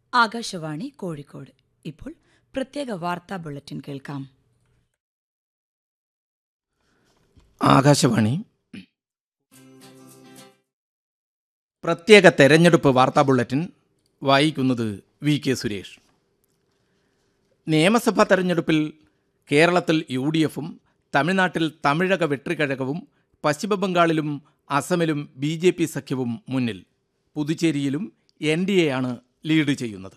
ആകാശവാണി കോഴിക്കോട് ഇപ്പോൾ പ്രത്യേക വാർത്താ ബുള്ളറ്റിൻ കേൾക്കാം ആകാശവാണി പ്രത്യേക തെരഞ്ഞെടുപ്പ് വാർത്താ ബുള്ളറ്റിൻ വായിക്കുന്നത് വി കെ സുരേഷ് നിയമസഭാ തെരഞ്ഞെടുപ്പിൽ കേരളത്തിൽ യു ഡി എഫും തമിഴ്നാട്ടിൽ തമിഴക വെട്രിക്കഴകവും പശ്ചിമബംഗാളിലും അസമിലും ബി ജെ പി സഖ്യവും മുന്നിൽ പുതുച്ചേരിയിലും എൻ ഡി എയാണ് ലീഡ് ചെയ്യുന്നത്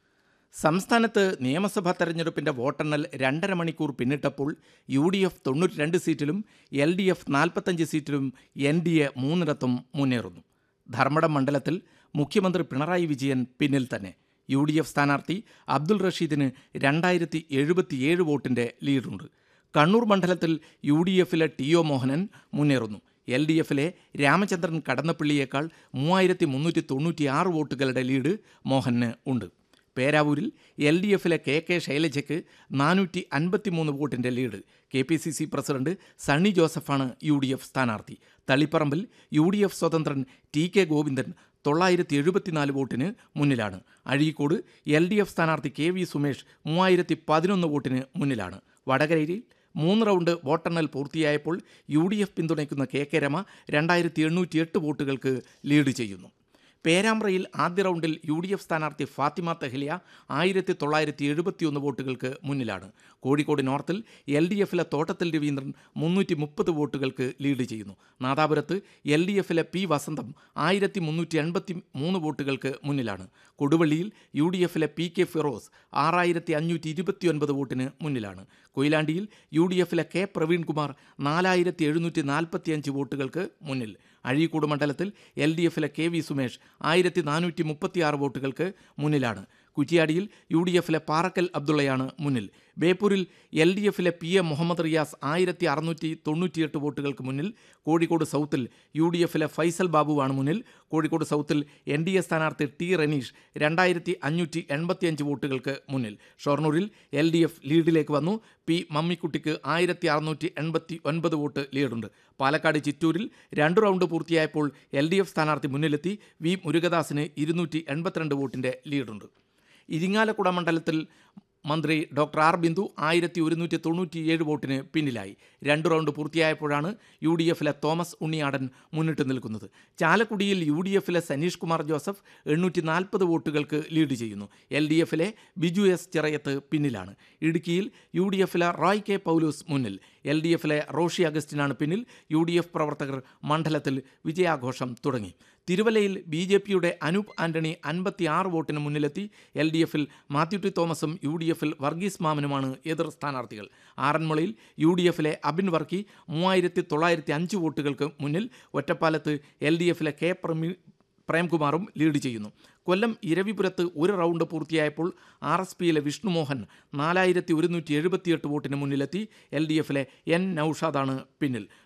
സംസ്ഥാനത്ത് നിയമസഭാ തെരഞ്ഞെടുപ്പിന്റെ വോട്ടെണ്ണൽ രണ്ടര മണിക്കൂർ പിന്നിട്ടപ്പോൾ യു ഡി എഫ് തൊണ്ണൂറ്റി രണ്ട് സീറ്റിലും എൽ ഡി എഫ് നാൽപ്പത്തഞ്ച് സീറ്റിലും എൻ ഡി എ മൂന്നിടത്തും മുന്നേറുന്നു ധർമ്മടം മണ്ഡലത്തിൽ മുഖ്യമന്ത്രി പിണറായി വിജയൻ പിന്നിൽ തന്നെ യു ഡി എഫ് സ്ഥാനാർത്ഥി അബ്ദുൾ റഷീദിന് രണ്ടായിരത്തി എഴുപത്തിയേഴ് വോട്ടിന്റെ ലീഡുണ്ട് കണ്ണൂർ മണ്ഡലത്തിൽ യു ഡി എഫിലെ ടി ഒ മോഹനൻ മുന്നേറുന്നു എൽ ഡി എഫിലെ രാമചന്ദ്രൻ കടന്നപ്പള്ളിയേക്കാൾ മൂവായിരത്തി മുന്നൂറ്റി തൊണ്ണൂറ്റിയാറ് വോട്ടുകളുടെ ലീഡ് മോഹന് ഉണ്ട് പേരാവൂരിൽ എൽ ഡി എഫിലെ കെ കെ ശൈലജയ്ക്ക് നാനൂറ്റി അൻപത്തിമൂന്ന് വോട്ടിൻ്റെ lead K P C C president Sunny ജോസഫാണ് യു ഡി എഫ് സ്ഥാനാർത്ഥി തളിപ്പറമ്പിൽ യു ഡി എഫ് സ്വതന്ത്രൻ ടി കെ ഗോവിന്ദൻ തൊള്ളായിരത്തി എഴുപത്തിനാല് വോട്ടിന് മുന്നിലാണ് അഴീക്കോട് എൽ ഡി എഫ് സ്ഥാനാർത്ഥി കെ വി സുമേഷ് മൂവായിരത്തി പതിനൊന്ന് വോട്ടിന് മുന്നിലാണ് വടകരയിൽ മൂന്ന് റൗണ്ട് വോട്ടെണ്ണൽ പൂർത്തിയായപ്പോൾ യു ഡി എഫ് പിന്തുണയ്ക്കുന്ന കെ കെ രമ രണ്ടായിരത്തി എണ്ണൂറ്റി എട്ട് വോട്ടുകൾക്ക് ലീഡ് ചെയ്യുന്നു പേരാമ്പ്രയിൽ ആദ്യ റൗണ്ടിൽ യു ഡി എഫ് സ്ഥാനാർത്ഥി ഫാത്തിമ തെഹ്ലിയ ആയിരത്തി തൊള്ളായിരത്തി എഴുപത്തിയൊന്ന് വോട്ടുകൾക്ക് മുന്നിലാണ് കോഴിക്കോട് നോർത്തിൽ എൽ ഡി എഫിലെ തോട്ടത്തിൽ രവീന്ദ്രൻ മുന്നൂറ്റി മുപ്പത് വോട്ടുകൾക്ക് ലീഡ് ചെയ്യുന്നു നാദാപുരത്ത് എൽ ഡി എഫിലെ പി വസന്തം ആയിരത്തി മുന്നൂറ്റി എൺപത്തി മൂന്ന് വോട്ടുകൾക്ക് മുന്നിലാണ് കൊടുവള്ളിയിൽ യു ഡി എഫിലെ പി കെ ഫിറോസ് ആറായിരത്തി അഞ്ഞൂറ്റി ഇരുപത്തിയൊൻപത് വോട്ടിന് മുന്നിലാണ് കൊയിലാണ്ടിയിൽ യു ഡി എഫിലെ കെ പ്രവീൺകുമാർ നാലായിരത്തി എഴുന്നൂറ്റി നാൽപ്പത്തിയഞ്ച് വോട്ടുകൾക്ക് മുന്നിൽ അഴീക്കോട് മണ്ഡലത്തിൽ എൽ ഡി എഫിലെ കെ വി സുമേഷ് ആയിരത്തി നാനൂറ്റി മുപ്പത്തിയാറ് വോട്ടുകൾക്ക് മുന്നിലാണ് കുറ്റിയാടിയിൽ യു ഡി എഫിലെ പാറക്കൽ അബ്ദുള്ളയാണ് മുന്നിൽ ബേപ്പൂരിൽ എൽ ഡി എഫിലെ പി എം മുഹമ്മദ് റിയാസ് ആയിരത്തി അറുന്നൂറ്റി തൊണ്ണൂറ്റിയെട്ട് വോട്ടുകൾക്ക് മുന്നിൽ കോഴിക്കോട് സൗത്തിൽ യു ഡി എഫിലെ ഫൈസൽ ബാബുവാണ് മുന്നിൽ കോഴിക്കോട് സൗത്തിൽ എൻ ഡി എ സ്ഥാനാർത്ഥി ടി റനീഷ് രണ്ടായിരത്തി അഞ്ഞൂറ്റി എൺപത്തിയഞ്ച് വോട്ടുകൾക്ക് മുന്നിൽ ഷൊർണൂരിൽ എൽ ഡി എഫ് ലീഡിലേക്ക് വന്നു പി മമ്മിക്കുട്ടിക്ക് ആയിരത്തി അറുന്നൂറ്റി എൺപത്തി ഒൻപത് വോട്ട് ലീഡുണ്ട് പാലക്കാട് ചിറ്റൂരിൽ രണ്ട് റൗണ്ട് പൂർത്തിയായപ്പോൾ എൽ ഡി എഫ് സ്ഥാനാർത്ഥി മുന്നിലെത്തി വി മുരുകദാസിന് ഇരുന്നൂറ്റി എൺപത്തിരണ്ട് വോട്ടിൻ്റെ ലീഡുണ്ട് ഇരിങ്ങാലക്കുട മണ്ഡലത്തിൽ മന്ത്രി ഡോക്ടർ ആർ ബിന്ദു ആയിരത്തി ഒരുന്നൂറ്റി തൊണ്ണൂറ്റിയേഴ് വോട്ടിന് പിന്നിലായി രണ്ട് റൗണ്ട് പൂർത്തിയായപ്പോഴാണ് യു ഡി എഫിലെ തോമസ് ഉണ്ണിയാടൻ മുന്നിട്ട് നിൽക്കുന്നത് ചാലക്കുടിയിൽ യു ഡി എഫിലെ സനീഷ് കുമാർ ജോസഫ് എണ്ണൂറ്റി നാൽപ്പത് വോട്ടുകൾക്ക് ലീഡ് ചെയ്യുന്നു എൽ ഡി എഫിലെ ബിജു എസ് ചിറയത്ത് പിന്നിലാണ് ഇടുക്കിയിൽ യു ഡി എഫിലെ റോയ് കെ പൗലൂസ് മുന്നിൽ എൽ ഡി എഫിലെ റോഷി അഗസ്റ്റിനാണ് പിന്നിൽ യു ഡി എഫ് പ്രവർത്തകർ മണ്ഡലത്തിൽ വിജയാഘോഷം തുടങ്ങി തിരുവല്ലയിൽ ബി ജെ പിയുടെ അനൂപ് ആന്റണി അൻപത്തിയാറ് വോട്ടിന് മുന്നിലെത്തി എൽ ഡി എഫിൽ മാത്യു ടി തോമസും യു ഡി എഫിൽ വർഗീസ് മാമനുമാണ് എതിർ സ്ഥാനാർത്ഥികൾ ആറന്മുളയിൽ യു ഡി എഫിലെ അബിൻ വർക്കി മൂവായിരത്തി തൊള്ളായിരത്തി അഞ്ച് വോട്ടുകൾക്ക് മുന്നിൽ ഒറ്റപ്പാലത്ത് എൽ ഡി എഫിലെ കെ പ്രമി പ്രേംകുമാറും ലീഡ് ചെയ്യുന്നു കൊല്ലം ഇരവിപുരത്ത് ഒരു റൗണ്ട് പൂർത്തിയായപ്പോൾ ആർ എസ് പിയിലെ വിഷ്ണുമോഹൻ നാലായിരത്തി ഒരുന്നൂറ്റി എഴുപത്തിയെട്ട് വോട്ടിന് മുന്നിലെത്തി എൽ ഡി എഫിലെ എൻ നൌഷാദാണ് പിന്നിൽ